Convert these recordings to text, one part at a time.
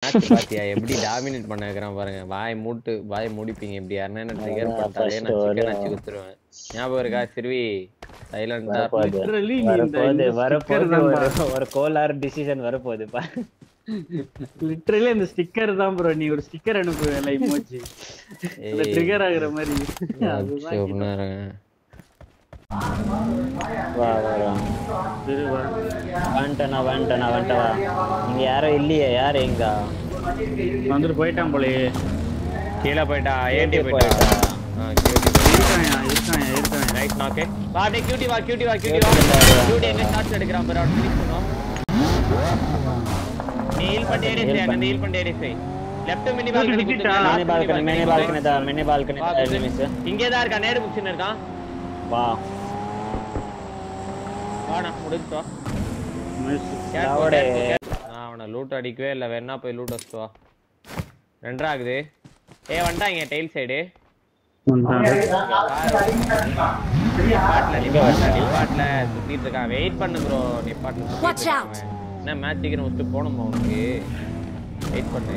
Match பாத்தியா எப்படி dominate பண்ண வைக்கிறான் பாருங்க வாய் மூட்டு வாய் முடிப்பீங்க இப்படி யாருன்னா என்ன ட்ரிகர் அதான் பண்ணிட்டாலே first நான் சிக்கன் ஒரு- அடிச்சு குத்துருவேன் ஞாபகம் இருக்கா சிறுவி சைலண்டா வரப்போகுது Literally நீ இந்த- வரப்போகுது இந்த வரப்போகுது sticker ஒரு தான்பா. ஒரு கோலார் டிசிஷன் வரப்போகுது பா லிட்டரலி அந்த ஸ்டிக்கர் தான் ப்ரோ நீ ஒரு ஸ்டிக்கர் அனுப்பு வேலை இமோஜி அந்த ட்ரிகர் ஆகுற மாதிரி அதுதான் கேட்டேன். வா வா வா சரி, வா. வந்துட்டேனா வந்துட்டேனா வந்துட்டவா இங்க யாரும் இல்லையே யாரு எங்க வந்துட்டு போயிட்டான் போலயே கீழே போயிட்டா ஏடி ஏடி போயிட்டா போயிட்டா. ஆ, QT போயிட்டா. இருக்காயா இருக்காயா இருக்காயா ரைட் நாக்கு வா அப்படியே கியூட்டி வா கியூட்டி வா கியூட்டி வா கியூட்டி எங்க ஷாட்ஸ் எடுக்கறான் பாரு அவன் ஃபினிஷ் பண்ணுவோம் நீ ஹீல் பண்ணி ஏறி Heal செய் பண்ணு. அந்த ஹீல் பண்ணி ஏறி செய் லெஃப்ட் மினி பால்கனி விட்டுட்டா? மினி பால்கனி மினி பால்கனி தான் மினி பால்கனி எனிமிஸ் இங்கே தான் இருக்கான் நேடு புக்ஸ்னு இருக்கான் வா வாடா முடிச்சு வா Nice. கேட் போ, அவட கேட் போ, கேட். நான் அவனை லூட் அடிக்கவே இல்லை வேணா போய் லூட் வச்சுட்டு வா ரெண்டரை ஆகுது ஏ வந்துட்டாங்க டெயில் சைடு வந்தான். நிப்பாட்ல நிப்பாட்ல நிப்பாட்ல சுத்திட்டு இருக்கான் வெயிட் பண்ணு ப்ரோ நிப்பாட்ல Watch சுத்திட்டு out. இருக்கான் அவன். என்ன மேட்ச் சீக்கிரம் முடிச்சுட்டு போகணுமா உனக்கு வெயிட் பண்ணு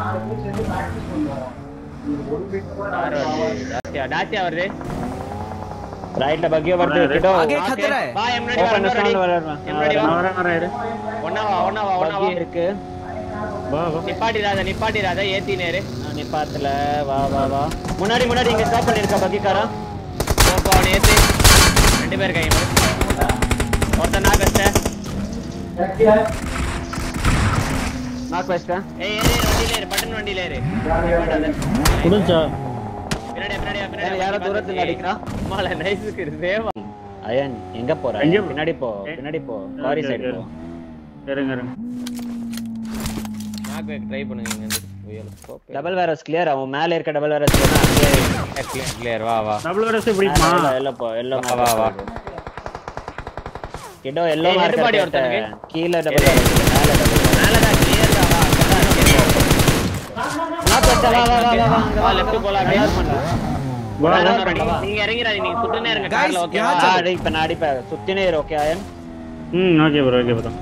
யார் வருது? டாசியா டாசியா வருது ரைட்ல பக்கியோ வருது கிட்டோ Okay. வா எம் முன்னாடி வா Open முன்னாடி sound வா. வர எம் முன்னாடி நான் வா வரேன், வரேன், இரு. ஒண்ணா வா ஒண்ணா வா ஒண்ணா வா பக்கி இருக்கு வா, வா. நிப்பாட்டிடாத நிப்பாட்டிடாத ஏத்தி நேரு நீ பாத்துல வா வா வா முன்னாடி முன்னாடி இங்க ஸ்டாப் பண்ணிருக்கா பக்கிக்காரா போப்போ அவனை ஏத்து ரெண்டு பேர் கைங்க ஒருத்தன் நாக் வச்சிட்ட நாக் வச்சிட்டேன் ஏய் ஏறு ஏறு, வண்டியில ஏறு பட்டன் வண்டியில ஏறு நிப்பாட்டாத. முடிஞ்சா பின்னாடி பின்னாடி வா, பின்னாடி யாரோ வா, யாரோ வண்டி தூரத்துல பார்த்துட்டு. அடிக்கிறான் அம்மால நைஸுக்கு சேவா அயன் எங்க போற எங்க போ- பின்னாடி போ பின்னாடி போ காரி Okay, சைடு okay. போ இருங்க இருங்க நாக் வைக்க ட்ரை பண்ணுங்க இங்க இருந்து உயர் ஸ்கோப் டபுள் வேரஸ் கிளியர் அவன் மேல இருக்க டபுள் வேரஸ் கிளியர் கிளியர் வா வா டபுள் வரஸ் பிடிக்குமா எல்ல போ எல்ல வா, வா, வா. கிட்டோ எல்லோ ஏய், மார்க் நெருப்பாடி எடுத்த ஒருத்தனுக்கு. கீழ டபுள் வேரஸ் மேல டபுள் வேரஸ் மேல தான் கிளியர் தான் வா அங்க தான் இருக்கு. நாக் வச்சா வா வா வா வா வா அங்க வா வா லெஃப்ட் போலாம் அப்படியே Clear பண்ணு. வா, வேற வா. ஒண்ணும் ready. நீங்க இறங்கிறாதீங்க நீங்க சுட்டுனே இருங்க கார்ல ஓகே ஆ, அடி இப்ப நான் அடிப்பேன் சுத்தினே இரு ஓகே அயன் ம் ஓகே ப்ரோ ஓகே ப்ரோ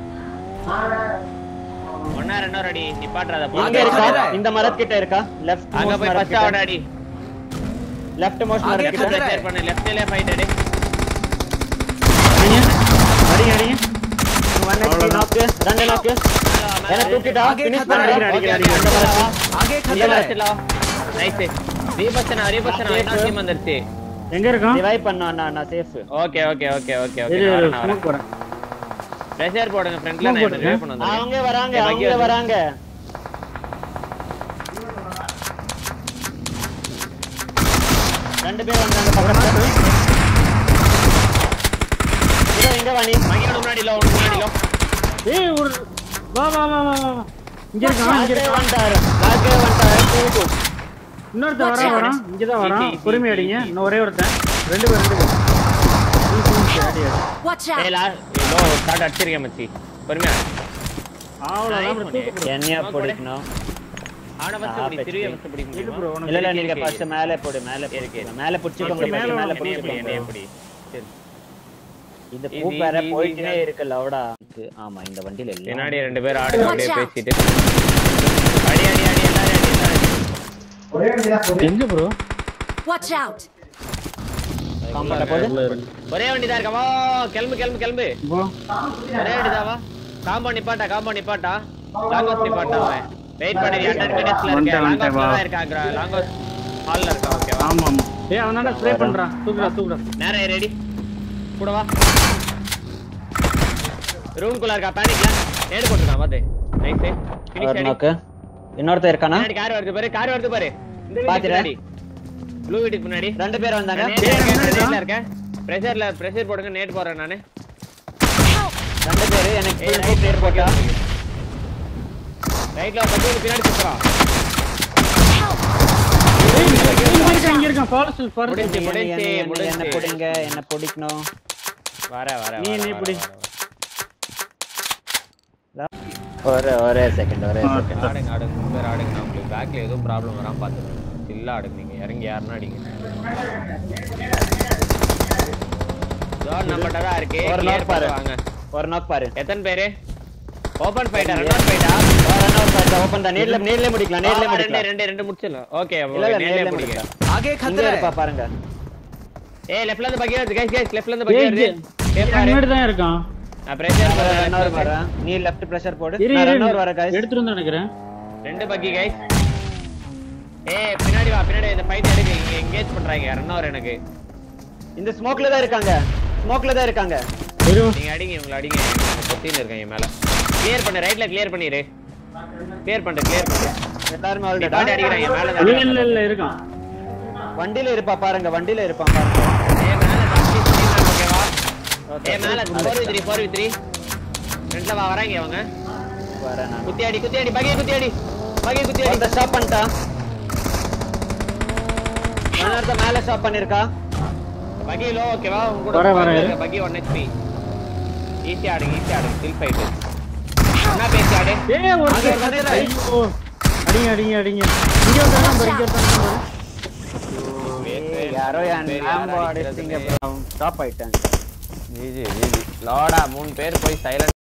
ஒன்னா ரெண்டோ ரெடி நிப்பாட்றாத போ. இங்க இருக்கா இந்த மரத்துக்கிட்ட இருக்கா லெஃப்ட் அங்க மோஸ்ட் போய் ஃபர்ஸ்ட் மரத்துக்கிட்ட ஆவட அடி லெஃப்ட் மோஸ்ட் மரத்துக்கிட்ட ஷேர் பண்ணு லெஃப்ட்லயே ஃபைட் அடி அடிங்க அடிங்க அடிங்க ஒன் ஹெச்பி நாக்கு ரெண்டு நாக்கு என்ன தூக்கிட்டா ஃபினிஷ் அடிக்கிறேன், பண்ணு அடிக்கிறேன், ஓகே, அடிக்கிறேன். அந்த மேல வா. இந்த மேல வா. நைஸ் ரீபஸ்டனா ரீபஸ்டனா இன்னொரு டீம் வந்துருச்சு எங்க இருக்கோம் ரிவைவ் பண்ணு அண்ணா நான் safe okay okay okay okay okay இரு நான் இரு வரேன், நான் ஸ்மோக் வரேன் போறேன் ப்ரெஷர் போடுங்க ஃப்ரண்ட்ல Smoke நான் போடுங்க. ரிவைவ் பண்ண வந்துருக்கேன் அவங்க வராங்க ஏய், பக்கி அவங்க வந்து. வராங்க ரெண்டு பேர் வந்தாங்க பக்கத்துல இதோ இங்க வாணி மகியோட முன்னாடி லோ முன்னாடி லோ ஏய் ஒரு வா வா வா வா வா இங்க இருக்கான் இங்க லாக்கே இருக்கான் வந்துட்டாரு லாக்கே வந்துட்டாரு தூக்கு இன்னொருத்தன் Watch வரான் out. வரான் இங்கதான் வரான் ஈஸி, ஈஸி, பொறுமை ஈஸி, அடிங்க ஈஸி. இன்னும் ஒரே ஒருத்தன் ரெண்டு பேர் ரெண்டு பேர் ஈஸி, ஈஸி, அடி, அடி. Watch ஏய் out! லா லோ ஸ்டார்ட் அடிச்சிருக்கேன் மச்சி பொறுமையா அவ்வளவுதான் bro, தூக்கு bro. என்னையா பிடிக்கணும் அவனை ஃபர்ஸ்ட் பிடி திருவிய ஃபர்ஸ்ட் பிடி இரு bro, உனக்கு இல்ல இல்ல இருக்கு, நீங்க இருக்கு. ஃபர்ஸ்ட் மேலே போடு மேலே இருக்கு. போடு மேலே புடிச்சுக்கோங்க மேல மேலே மேலே என்னைய பிடி என்னைய புடிச்சுக்கோங்க பிடி சரி இந்த இது, பூ வேற இது, போயிட்டே இது. இருக்கு லவுடா ஆமா இந்த வண்டியில எல்லாம் பின்னாடி ரெண்டு பேர் ஆடுங்க அப்படியே Watch out. பேசிட்டு அடி அடி அடி எல்லாரும் அடி எல்லாரும் அடி. எங்க ப்ரோ Watch out! காம்பவுண்ட போடு ஒரே வண்டி தான் இருக்கா வா கிளம்பு கிளம்பு கிளம்பு போ ஒரே வண்டி தான் வா காம்பவுண்ட் நிப்பாட்டா காம்பவுண்ட் நிப்பாட்டா லாங்கோஸ் நிப்பாட்டா அவன் வெயிட் பண்ணி ஹண்ட்ரட் மினிட்ஸ்ல இருக்க வந்துட்டேன், லாங்கோஸ்ல வா. தான் இருக்காங்க லாங்கோஸ் ஹால்ல இருக்கா ஓகேவா ஆமா ஆமா ஏய் அவன் தானே ஸ்ப்ரே பண்றான் தூக்குடா தூக்குடா நேரா ரெடி கூட வா ரூம் குள்ள இருக்கா பேனிக்ல ஏடு போட்டுருக்கான் பாத்து நைஸ் ஒரு ஃபினிஷ் அடி நோக்கு இன்னொருத்தர் இருக்கானா பின்னாடி கார் வருது பாரு கார் வருது பாரு இந்த வீட்டுக்கு பாத்துறேன். பின்னாடி ப்ளூ வீட்டுக்கு முன்னாடி ரெண்டு பேர் வந்தாங்க நான் நேட்ல இருக்கேன், நான் நேட்ல இருக்கேன் பிரஷர்ல பிரஷர் போடுங்க நேட் போறேன் நானு ரெண்டு பேர் எனக்கு ஏய் full ரைட் clear போட்டா ரைட்ல பக்கத்துல பின்னாடி சுத்துறான் ஏய், இங்க இருக்கான் இங்க இருக்கான் ஃபாரஸ்ட் ஃபாரஸ்ட் முடிஞ்சு, என்ன- முடிஞ்சு, என்ன- என்ன- முடிஞ்சு. என்ன பிடிங்க என்ன பிடிக்கணும் வர வர நீ வர, என்னை வர, பிடி. வர, வர. ஒரே ஒரே செகண்ட் ஒரே ஆ, செகண்ட் ஆடுங்க ஆடுங்க மூணு பேர் ஆடுங்க நான் உங்களுக்கு பேக்ல எதுவும் ப்ராப்ளம் வராம பாத்துக்கோங்க சில்லா ஆடுங்க நீங்க இறங்கி யாருன்னா அடிங்க ஜோன் நம்மகிட்ட தான் இருக்கு ஒரு clear knock பாரு. பண்ணிட்டு வாங்க ஒரு நாக் பாரு எத்தனை பேரு ஓபன் ஃபைட்டா ரன் ஃபைட்டா ரன் அவுட் ஃபைட் ஓபன் தான் நேர்ல நேர்ல முடிக்கலாம் நேர்ல ரெண்டு முடிக்கலாம் ரெண்டு ரெண்டு முடிச்சிடலாம் ஓகே இல்ல இல்ல நேர்ல நேர்ல முடிங்க முடிக்கலாம் आगे இங்க खतरा है இருப்பா பாருங்க ஏய் லெஃப்ட்ல இருந்து பக்கி வருது கைஸ் கைஸ் லெஃப்ட்ல இருந்து பக்கி வருது ஏய், முன்னாடி தான் இருக்கான் நான் பிரஷர் ரன் அவுட் வரேன் நீ லெஃப்ட் பிரஷர் போடு இரு நான் இரு ரன் அவுட் வரேன் गाइस எடுத்துட்டு வந்து நினைக்கிறேன் ரெண்டு பக்கி கைஸ் ஏய் பின்னாடி வா பின்னாடி இந்த ஃபைட் எடுக்கு இங்க எங்கேஜ் பண்றாங்க ரன் ஓவர் எனக்கு இந்த ஸ்மோக்ல தான் இருக்காங்க ஸ்மோக்ல தான் இருக்காங்க இரு நீங்க அடிங்க இவங்க அடிங்க கொத்தின்னு இருக்காங்க மேல கிளியர் பண்ணு ரைட்ல கிளியர் பண்ணிரு கிளியர் பண்ணு கிளியர் பண்ணு எல்லாரும் நீ ஆல்ரெடி பாட்டு அடிக்கிறாங்க மேல இல்ல தான் இல்ல இல்ல இருக்கான் வண்டியில இருப்பா பாருங்க வண்டியில இருப்பான் பாருங்க ஏய் மேல தப்பி ஸ்டீல் ஓகேவா ஏய் மேல 4v3 4v3 ஃப்ரண்ட்ல வா வராங்க அவங்க வரேன் நான் குத்தி அடி குத்தி அடி பகை குத்தி அடி பகை குத்தி அடி ஒருத்த ஸ்டாப் பண்ணிட்டா இன்னொருத்த மேல ஸ்டாப் பண்ணிருக்கா பகி லோ ஓகேவா உங்க கூட வரேன், வரேன். இருக்க பகி 1 HP ஈஸி ஆடுங்க ஈஸி ஆடுங்க ஸ்டில் ஃபைட் என்ன பேசி ஆடு ஏய் ஒரு அங்க வந்துடுறா. ஐயோ. அடிங்க அடிங்க அடிங்க இங்க வந்தாங்க பாரு இங்க வந்தாங்க ஏய், யாரோ என் பேர் லாம்போ யாரோ அடிச்சிங்க அடிக்கிறது. ஸ்டாப் ஆயிட்டாங்க ஜிஜி ஜிஜி லோடா மூணு பேர் போய் சைலண்ட்